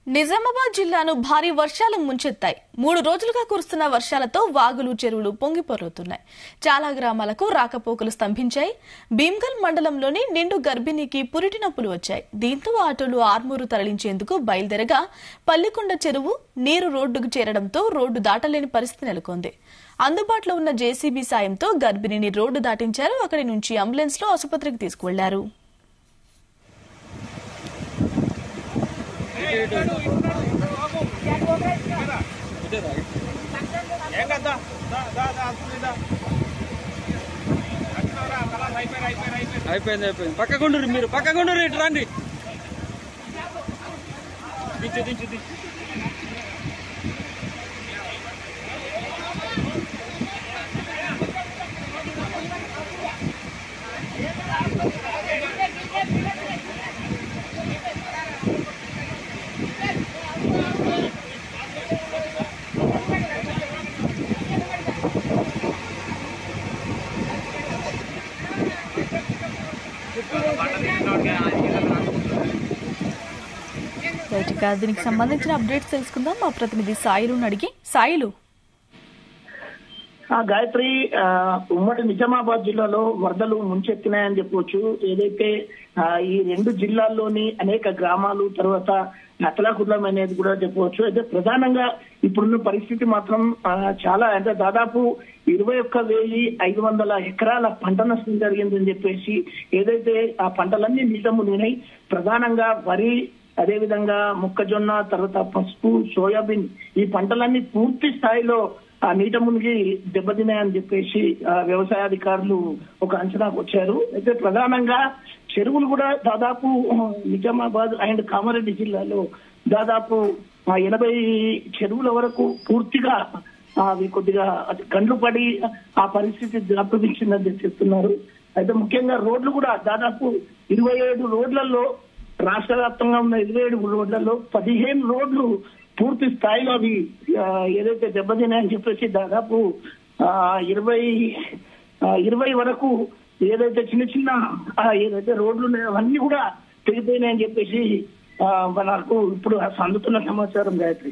నిజామాబాద్ జిల్లాను భారీ వర్షాలు ముంచెత్తాయి మూడు రోజులుగా కురుస్తున్న వర్షాలతో వాగులు చెరువులు పొంగిపొర్లుతున్నాయి చాలా గ్రామాలకు రాకపోకలు స్తంభించాయి భీమ్గల్ మండలంలోని నిండు గర్భిణికి పురిటి నొప్పులు వచ్చాయి దీంతో ఆటోలు ఆర్మూరు తరలించేందుకు బయలుదేరగా పల్లికొండ చెరువు నీరు రోడ్డుకు చేరడంతో రోడ్డు దాటలేని పరిస్థితి నెలకొంది అందుబాటులో ఉన్న జేసీబీ సాయంతో గర్భిణిని రోడ్డు దాటించారు అక్కడి నుంచి అంబులెన్స్ లో ఆసుపత్రికి తీసుకువెళ్లారు ఏం కదా దా దా దా అసలు దా అట్లా కలాస్ అయిపోయి అయిపోయి అయిపోయి అయిపోయింది అయిపోయింది పక్కకుండ్రు మీరు పక్కకుండ్రు ఇటు రండి దించు దించు దించు రైట్ ఇక దీనికి సంబంధించిన అప్డేట్స్ తెలుసుకుందాం మా ప్రతినిధి సాయిలుని అడిగి సాయిలు ఆ గాయత్రి ఆ, ఉమ్మడి నిజామాబాద్ జిల్లాలో వరదలు ముంచెత్తినాయని చెప్పవచ్చు ఏదైతే ఆ, ఈ రెండు జిల్లాల్లోని అనేక గ్రామాలు తర్వాత నతలాకులం అనేది కూడా చెప్పవచ్చు అయితే ప్రధానంగా ఇప్పుడున్న పరిస్థితి మాత్రం ఆ, చాలా అంటే దాదాపు ఇరవై ఒక్క వెయ్యి ఐదు వందల ఎకరాల పంట నష్టం జరిగిందని చెప్పేసి ఏదైతే ఆ పంటలన్నీ నీట మునిగినాయి ప్రధానంగా వరి అదేవిధంగా మొక్కజొన్న తర్వాత పసుపు సోయాబీన్ ఈ పంటలన్నీ పూర్తి స్థాయిలో ఆ నీట మునిగి దెబ్బతిన్నాయని చెప్పేసి ఆ, వ్యవసాయ అధికారులు ఒక అంచనాకు వచ్చారు అయితే ప్రధానంగా చెరువులు కూడా దాదాపు ఆ, నిజామాబాద్ అండ్ కామారెడ్డి జిల్లాలో దాదాపు ఆ, ఎనభై చెరువుల వరకు పూర్తిగా ఆ, అవి కొద్దిగా అది గండ్లు పడి ఆ పరిస్థితి దాపురించిందని చెప్తున్నారు అయితే ముఖ్యంగా రోడ్లు కూడా దాదాపు ఇరవై ఏడు రోడ్లలో రాష్ట్ర వ్యాప్తంగా ఉన్న ఇరవై ఏడు రోడ్లలో పదిహేను రోడ్లు పూర్తి స్థాయిలో అవి ఆ, ఏదైతే దెబ్బతిన్నాయని చెప్పేసి దాదాపు ఆ, ఇరవై ఆ, ఇరవై వరకు ఏదైతే చిన్న చిన్న ఆ, ఏదైతే రోడ్లు ఉన్నాయో అవన్నీ కూడా తెగిపోయినాయని చెప్పేసి ఆ, మనకు ఇప్పుడు అందుతున్న సమాచారం గాయత్రి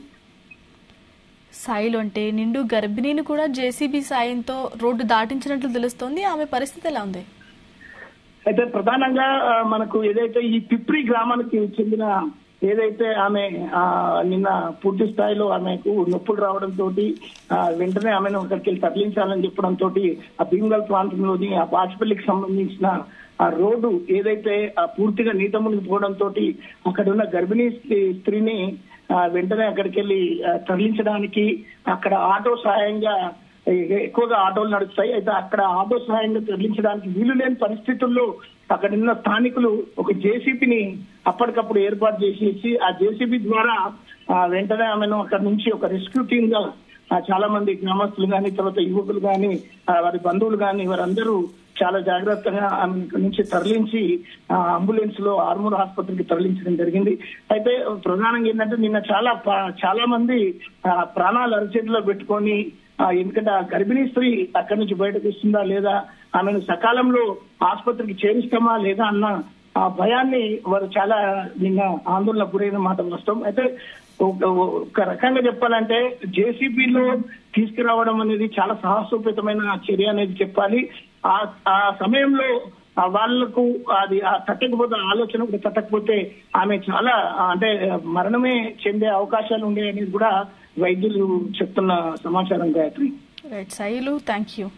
సాయిలు అంటే నిండు గర్భిణీని కూడా జేసీబీ సాయంతో రోడ్డు దాటించినట్లు తెలుస్తోంది ఆమె పరిస్థితి ఎలా ఉంది అయితే ప్రధానంగా ఆ, మనకు ఏదైతే ఈ పిప్రి గ్రామానికి చెందిన ఏదైతే ఆమె ఆ, నిన్న పూర్తి స్థాయిలో ఆమెకు నొప్పులు రావడంతో వెంటనే ఆమెను అక్కడికి వెళ్ళి తరలించాలని చెప్పడంతో ఆ భీమగల్ ప్రాంతంలోని ఆ బాచుపల్లికి సంబంధించిన ఆ రోడ్డు ఏదైతే ఆ పూర్తిగా నీట మునిగిపోవడంతో అక్కడ ఉన్న గర్భిణీ స్త్రీ- స్త్రీని ఆ, వెంటనే అక్కడికి వెళ్ళి ఆ, తరలించడానికి అక్కడ ఆటో సహాయంగా ఎ- ఎక్కువగా ఆటోలు నడుస్తాయి అయితే అక్కడ ఆటో సహాయంగా తరలించడానికి వీలు లేని పరిస్థితుల్లో అక్కడ ఉన్న స్థానికులు ఒక జేసీబీని అప్పటికప్పుడు ఏర్పాటు చేసేసి ఆ జేసీబీ ద్వారా ఆ, వెంటనే ఆమెను అక్కడ నుంచి ఒక రెస్క్యూ టీమ్ గా ఆ, చాలా మంది గ్రామస్తులు కానీ తర్వాత యువకులు కానీ వారి బంధువులు కానీ వారందరూ చాలా జాగ్రత్తగా ఆమె ఇక్కడ నుంచి తరలించి ఆ, అంబులెన్స్ లో ఆర్మూర్ ఆసుపత్రికి తరలించడం జరిగింది అయితే ప్రధానంగా ఏంటంటే నిన్న చాలా ప- చాలా మంది ఆ, ప్రాణాలు అరచేతిలో పెట్టుకొని ఆ, ఎందుకంటే ఆ గర్భిణీ స్త్రీ అక్కడి నుంచి బయటకు వస్తుందా లేదా ఆమెను సకాలంలో ఆసుపత్రికి చేరుస్తామా లేదా అన్న ఆ భయాన్ని వారు చాలా నిన్న ఆందోళన గురైన మాట వాస్తవం అయితే ఒక ఒక రకంగా చెప్పాలంటే జేసీబీలో తీసుకురావడం అనేది చాలా సాహసోపేతమైన చర్య అనేది చెప్పాలి ఆ ఆ సమయంలో ఆ వాళ్లకు అది ఆ తట్టకపోతే ఆ ఆలోచన కూడా తట్టకపోతే ఆమె చాలా ఆ, అంటే మరణమే చెందే అవకాశాలు ఉండే అనేది కూడా వైద్యులు చెప్తున్న సమాచారం Gayatri right Sailu thank you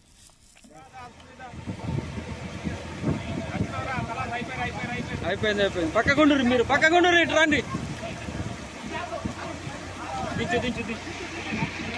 కలాస్ అయిపోయి అయిపోయి అయిపోయి అయిపోయింది అయిపోయింది పక్కకుండ్రు మీరు పక్కకుండ్రు ఇటు రండి దించు దించు దించు